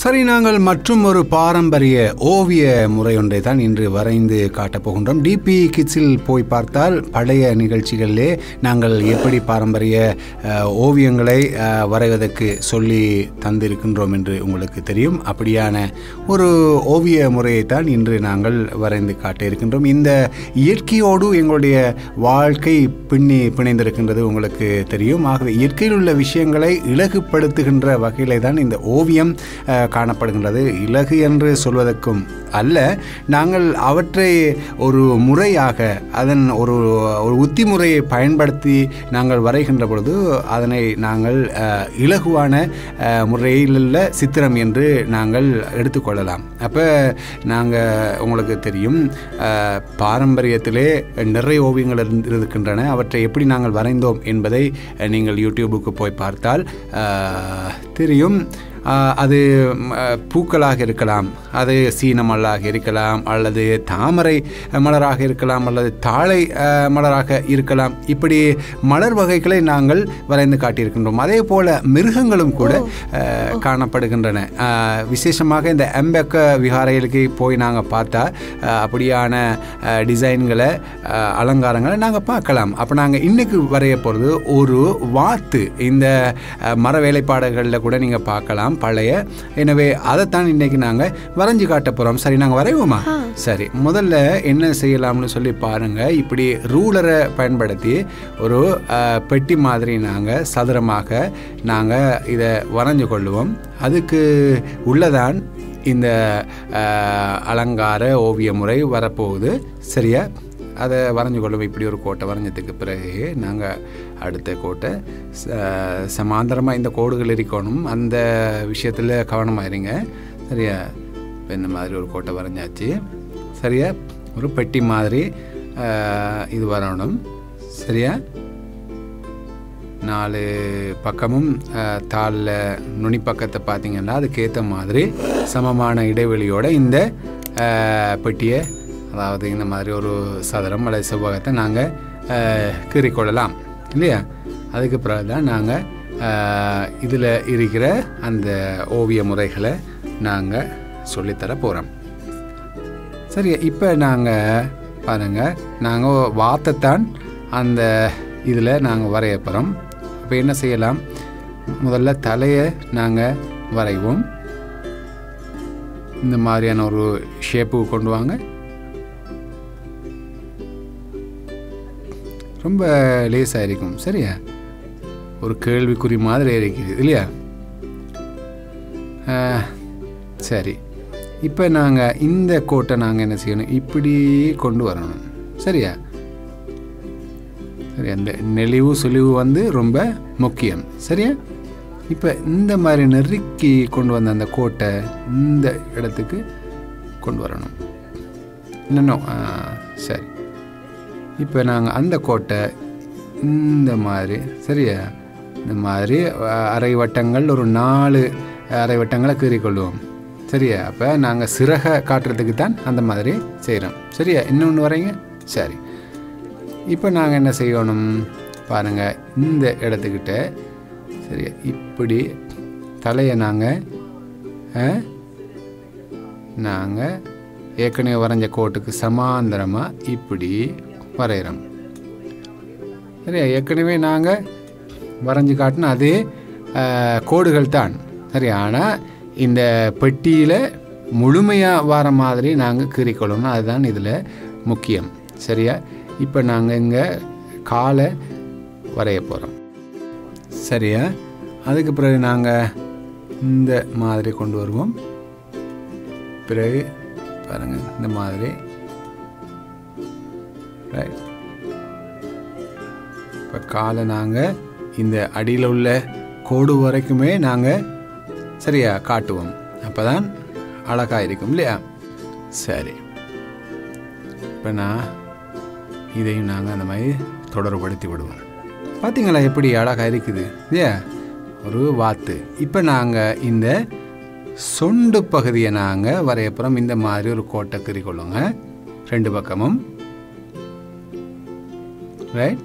சரி நாங்கள் மற்றும் ஒரு பாரம்பரிய ஓவிய முறை ஒன்றை தான் இன்று வரைந்து காட்டப் போகின்றோம் டிபி கிட்ஸில் போய் பார்த்தால் பழைய நிகழ்ச்சிகளிலே நாங்கள் எப்படி பாரம்பரிய அஹ், ஓவியங்களை அஹ், வரைவதற்கு சொல்லி தந்திருக்கின்றோம் என்று உங்களுக்கு தெரியும் அப்படியான ஒரு ஓவிய முறையை தான் இன்று நாங்கள் வரைந்து காட்ட இருக்கின்றோம் இந்த இயற்கையோடு எங்களுடைய வாழ்க்கை பின்னி பிணைந்திருக்கின்றது உங்களுக்கு தெரியும் ஆகவே இயற்கையில் உள்ள விஷயங்களை இலகுப்படுத்துகின்ற வகையிலே தான் இந்த ஓவியம் அஹ், காணப்படுகின்றது இலகு என்று சொல்வதற்கும் அல்ல நாங்கள் அவற்றை ஒரு முறையாக அதன் ஒரு ஒரு உத்தி முறையை பயன்படுத்தி நாங்கள் வரைகின்ற பொழுது அதனை நாங்கள் அஹ், இலகுவான அஹ், முறையில் உள்ள சித்திரம் என்று நாங்கள் எடுத்துக்கொள்ளலாம் அப்போ நாங்கள் உங்களுக்கு தெரியும் அஹ், பாரம்பரியத்திலே நிறைய ஓவியங்கள் இருந்து- இருக்கின்றன அவற்றை எப்படி நாங்கள் வரைந்தோம் என்பதை அஹ், நீங்கள் யூடியூபுக்கு போய் பார்த்தால் அஹ், தெரியும் அஹ், அது ம், அஹ், பூக்களாக இருக்கலாம் அது சீன மலராக இருக்கலாம் அல்லது தாமரை மலராக இருக்கலாம் அல்லது தாழை அஹ், மலராக இருக்கலாம் இப்படி மலர் வகைகளை நாங்கள் வரைந்து காட்டியிருக்கின்றோம் அதே போல மிருகங்களும் கூட அஹ், காணப்படுகின்றன அஹ், விசேஷமாக இந்த எம்பெக்க விகாரைகளுக்கு போய் நாங்கள் பார்த்தா அஹ், அப்படியான அஹ், டிசைன்களை அஹ், அலங்காரங்களை நாங்கள் பார்க்கலாம் அப்போ நாங்கள் இன்னைக்கு வரைய போகிறது ஒரு வாத்து இந்த அஹ், மர வேலைப்பாடுகளில் கூட நீங்கள் பார்க்கலாம் பழைய எனவே அதைத்தான் இன்னைக்கு நாங்கள் வரைஞ்சு காட்ட போகிறோம் சரி நாங்கள் வரைவோமா சரி முதல்ல என்ன செய்யலாம்னு சொல்லி பாருங்க இப்படி ரூலரை பயன்படுத்தி ஒரு அஹ், பெட்டி மாதிரி நாங்கள் சதுரமாக நாங்கள் இதை வரைஞ்சு கொள்ளுவோம் அதுக்கு உள்ளதான் இந்த அஹ், அலங்கார ஓவிய முறை வரப்போகுது சரியா அதை வரைஞ்சு கொள்ளுவோம் இப்படி ஒரு கோட்டை வரைஞ்சதுக்கு பிறகு நாங்கள் அடுத்த கோட்டை ச- சமாந்தரமாக இந்த கோடுகள் இருக்கணும் அந்த விஷயத்தில் கவனமாக இருங்க சரியா இப்ப இந்த மாதிரி ஒரு கோட்டை வரைஞ்சாச்சு சரியா ஒரு பெட்டி மாதிரி அஹ், இது வரணும் சரியா நாலு பக்கமும் அஹ், தாளில் நுனி பக்கத்தை பார்த்தீங்கன்னா அதுக்கேற்ற மாதிரி சமமான இடைவெளியோட இந்த அஹ், பெட்டியை அதாவது இந்த மாதிரி ஒரு சதுரம் அல்லது செவ்வகத்தை நாங்கள் கீறிக்கொள்ளலாம் இல்லையா அதுக்கு பிறகு தான் நாங்கள் இதில் இருக்கிற அந்த ஓவிய முறைகளை நாங்கள் சொல்லித்தர போகிறோம் சரி இப்போ நாங்கள் பாருங்கள் நாங்கள் வாத்தைத்தான் அந்த இதில் நாங்கள் வரைய போகிறோம் இப்போ என்ன செய்யலாம் முதல்ல தலையை நாங்கள் வரைவோம் இந்த மாதிரியான ஒரு ஷேப்புக்கு கொண்டு வாங்க ரொம்ப லேசாக இருக்கும் சரியா ஒரு கேள்விக்குறி மாதிரி இருக்குது இல்லையா ஆ, சரி இப்போ நாங்கள் இந்த கோட்டை நாங்கள் என்ன செய்யணும் இப்படி கொண்டு வரணும் சரியா சரி அந்த நெளிவு சுழிவு வந்து ரொம்ப முக்கியம் சரியா இப்போ இந்த மாதிரி நெருக்கி கொண்டு வந்த அந்த கோட்டை இந்த இடத்துக்கு கொண்டு வரணும் இன்னும் சரி இப்போ நாங்கள் அந்த கோட்டை இந்த மாதிரி சரியா இந்த மாதிரி அஹ், அரை வட்டங்கள் ஒரு நாலு அரை வட்டங்களை கீறிக்கொள்வோம் சரியா அப்போ நாங்கள் சிறகை காட்டுறதுக்கு தான் அந்த மாதிரி செய்கிறோம் சரியா இன்னொன்று வரீங்க சரி இப்போ நாங்கள் என்ன செய்யணும் பாருங்கள் இந்த இடத்துக்கிட்ட சரியா இப்படி தலையை நாங்கள் நாங்கள் ஏற்கனவே வரைஞ்ச கோட்டுக்கு சமாந்தரமாக இப்படி வரைகிறோம் சரியா ஏற்கனவே நாங்கள் வரைஞ்சி காட்டின அதே அஹ், கோடுகள் தான் சரியா ஆனால் இந்த பெட்டியில் முழுமையாக வர மாதிரி நாங்கள் கீறிக்கொள்ளணும் அதுதான் இதில் முக்கியம் சரியா இப்போ நாங்கள் இங்கே காலை வரைய போகிறோம் சரியா அதுக்கு பிறகு நாங்கள் இந்த மாதிரி கொண்டு வருவோம் பிறகு பாருங்கள் இந்த மாதிரி ரைட் இப்போ காலை நாங்கள் இந்த அடியில் உள்ள கோடு வரைக்குமே நாங்கள் சரியா காட்டுவோம் அப்போ தான் அழகாக இருக்கும் இல்லையா சரி இப்போ நான் இதையும் நாங்கள் அந்த மாதிரி தொடர்படுத்தி விடுவோம் பார்த்தீங்களா எப்படி அழகாக இருக்குது இல்லையா ஒரு வாத்து இப்போ நாங்கள் இந்த சொண்டு பகுதியை நாங்கள் வரையப்புறம் இந்த மாதிரி ஒரு கோட்டை கறி கொள்ளுங்க ரெண்டு பக்கமும் ரைட்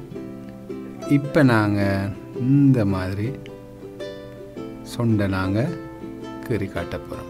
இப்போ நாங்கள் இந்த மாதிரி சொண்டை நாங்கள் கீறி காட்ட போகிறோம்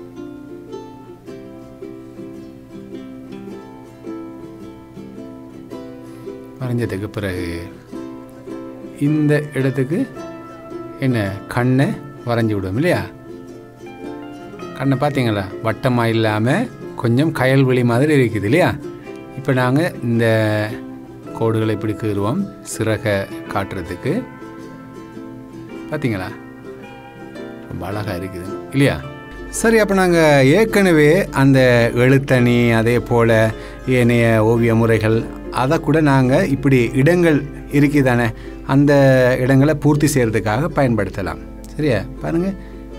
வரைஞ்சதுக்கு பிறகு இந்த இடத்துக்கு என்ன கண்ணை வரைஞ்சி விடுவோம் இல்லையா கண்ணை பார்த்தீங்களா வட்டமாக இல்லாமல் கொஞ்சம் கயல்வெளி மாதிரி இருக்குது இல்லையா இப்போ நாங்கள் இந்த கோடுகளை இப்படி கீறுவோம் சிறகை காட்டுறதுக்கு பார்த்தீங்களா ரொம்ப அழகாக இருக்குது இல்லையா சரி அப்போ நாங்கள் ஏற்கனவே அந்த எழுத்தணி அதே போல் ஏனைய ஓவிய முறைகள் அதை கூட நாங்கள் இப்படி இடங்கள் இருக்குதானே அந்த இடங்களை பூர்த்தி செய்கிறதுக்காக பயன்படுத்தலாம் சரியா பாருங்கள்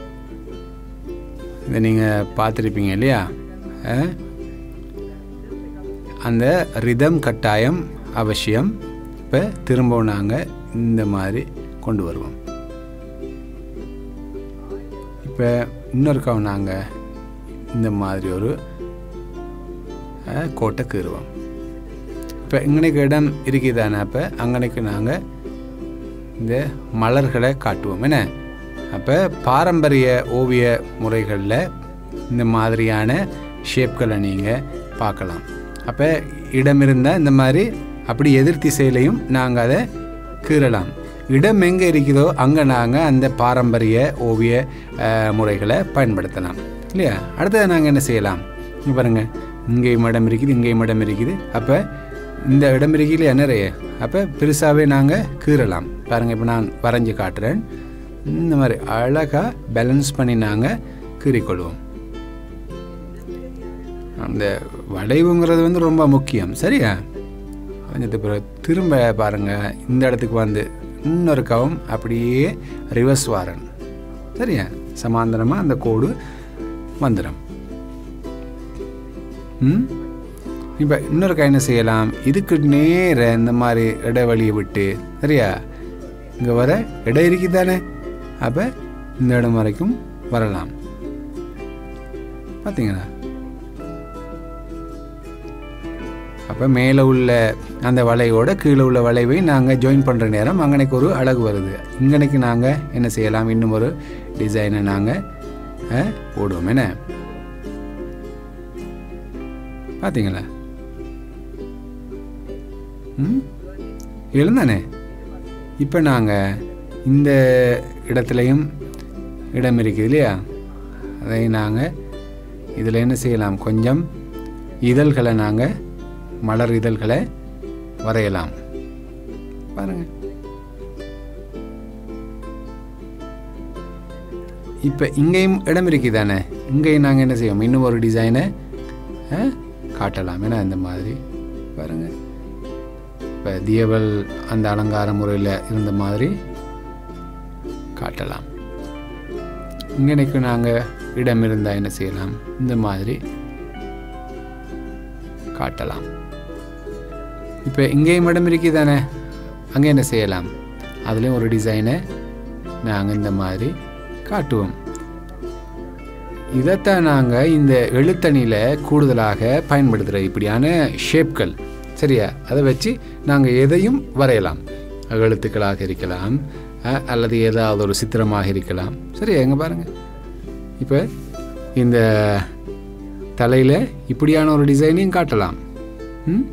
இதை நீங்கள் பார்த்துருப்பீங்க இல்லையா அஹ்? அந்த ரிதம் கட்டாயம் அவசியம் இப்போ திரும்பவும் நாங்கள் இந்த மாதிரி கொண்டு வருவோம் இப்போ இன்னொருக்காவும் நாங்கள் இந்த மாதிரி ஒரு அஹ், கோட்டை கீறுவோம் இப்போ இங்கனைக்கு இடம் இருக்குதானே அப்போ அங்கனைக்கு நாங்கள் இந்த மலர்களை காட்டுவோம் என்ன அப்போ பாரம்பரிய ஓவிய முறைகளில் இந்த மாதிரியான ஷேப்களை நீங்கள் பார்க்கலாம் அப்போ இடம் இருந்தால் இந்த மாதிரி அப்படி எதிர் திசையிலையும் நாங்கள் அதை கீறலாம் இடம் எங்கே இருக்குதோ அங்கே நாங்கள் அந்த பாரம்பரிய ஓவிய அஹ், முறைகளை பயன்படுத்தலாம் இல்லையா அடுத்தது நாங்கள் என்ன செய்யலாம் இங்க பாருங்க இங்கேயும் இடம் இருக்குது இங்கேயும் இடம் இருக்குது அப்போ இந்த இடம் இருக்கு இல்லையா நிறைய அப்போ பெருசாகவே நாங்கள் கீறலாம் பாருங்கள் இப்போ நான் வரைஞ்சி காட்டுறேன் இந்த மாதிரி அழகாக பேலன்ஸ் பண்ணி நாங்கள் கீறிக்கொள்வோம் அந்த வளைவுங்கிறது வந்து ரொம்ப முக்கியம் சரியா வரைஞ்சது பிறகு திரும்ப பாருங்கள் இந்த இடத்துக்கு வந்து இன்னொருக்காவும் அப்படியே ரிவர்ஸ் வாரன் சரியா சமாந்தரமாக அந்த கோடு வந்துடும் ம் இப்போ இன்னொரு என்ன செய்யலாம் இதுக்கு நேர இந்த மாதிரி இடைவெளியை விட்டு சரியா இங்கே வர இடம் இருக்குதானே அப்போ இந்த இடம் வரைக்கும் வரலாம் பார்த்தீங்களா அப்போ மேலே உள்ள அந்த வளைவோட கீழே உள்ள வளைவை நாங்கள் ஜாயின் பண்ணுற நேரம் அங்கனைக்கு ஒரு அழகு வருது இங்கனைக்கு நாங்கள் என்ன செய்யலாம் இன்னும் ஒரு டிசைனை நாங்கள் போடுவோம் என்ன பார்த்தீங்களா ம் எழுந்தானே இப்போ நாங்கள் இந்த இடத்துலையும் இடம் இருக்குது இல்லையா அதை நாங்கள் இதில் என்ன செய்யலாம் கொஞ்சம் இதழ்களை நாங்கள் மலர் இதழ்களை வரையலாம் பாருங்க இப்போ இங்கேயும் இடம் இருக்குதானே இங்கேயும் நாங்கள் என்ன செய்வோம் இன்னும் ஒரு டிசைனை காட்டலாம் ஏன்னா இந்த மாதிரி பாருங்க இப்போ தியவல் அந்த அலங்கார முறையில் இருந்த மாதிரி காட்டலாம் இங்கனைக்கு நாங்கள் இடம் இருந்தால் என்ன செய்யலாம் இந்த மாதிரி காட்டலாம் இப்போ இங்கேயும் இடம் இருக்குதானே அங்கே என்ன செய்யலாம் அதுலேயும் ஒரு டிசைனை நாங்கள் இந்த மாதிரி காட்டுவோம் இதைத்தான் நாங்கள் இந்த எழுத்தணியில் கூடுதலாக பயன்படுத்துகிற இப்படியான ஷேப்கள் சரியா அதை வச்சு நாங்கள் எதையும் வரையலாம் எழுத்துக்களாக இருக்கலாம் அஹ், அல்லது ஏதாவது ஒரு சித்திரமாக இருக்கலாம் சரியா எங்கே பாருங்கள் இப்போ இந்த தலையில் இப்படியான ஒரு டிசைனையும் காட்டலாம் ம்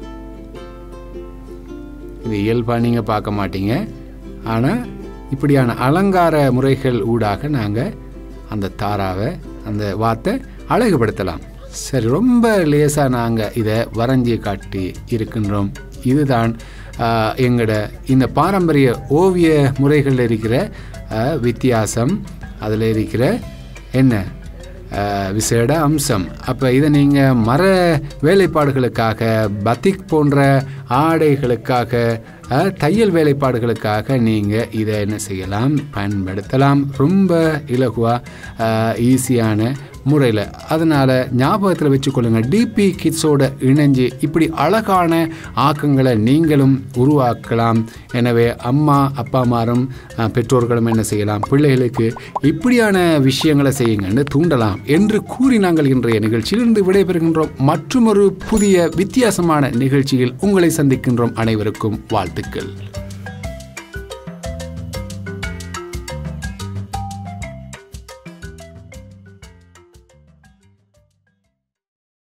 இது இயல்பாக நீங்கள் பார்க்க மாட்டீங்க ஆனால் இப்படியான அலங்கார முறைகள் ஊடாக நாங்கள் அந்த தாராவை அந்த வாத்தை அழகுபடுத்தலாம் சரி ரொம்ப லேசாக நாங்கள் இதை வரைஞ்சி காட்டி இருக்கின்றோம் இதுதான் ஆஹ், எங்களோட இந்த பாரம்பரிய ஓவிய முறைகளில் இருக்கிற ஆஹ், வித்தியாசம் அதில் இருக்கிற என்ன ஆஹ், விசேட அம்சம் அப்போ இதை நீங்கள் மர வேலைப்பாடுகளுக்காக பத்திக் போன்ற ஆடைகளுக்காக ஆஹ், தையல் வேலைப்பாடுகளுக்காக நீங்கள் இதை என்ன செய்யலாம் பயன்படுத்தலாம் ரொம்ப இலகுவாக ஈஸியான முறையில் அதனால் ஞாபகத்தில் வச்சுக்கொள்ளுங்க டிபி கிட்ஸோட இணைஞ்சு இப்படி அழகான ஆக்கங்களை நீங்களும் உருவாக்கலாம் எனவே அம்மா அப்பாமாரும் அஹ், பெற்றோர்களும் என்ன செய்யலாம் பிள்ளைகளுக்கு இப்படியான விஷயங்களை செய்யுங்கன்னு தூண்டலாம் என்று கூறி நாங்கள் இன்றைய நிகழ்ச்சியிலிருந்து விடைபெறுகின்றோம் மற்றொரு புதிய வித்தியாசமான நிகழ்ச்சியில் உங்களை சந்திக்கின்றோம் அனைவருக்கும் வாழ்த்துக்கள்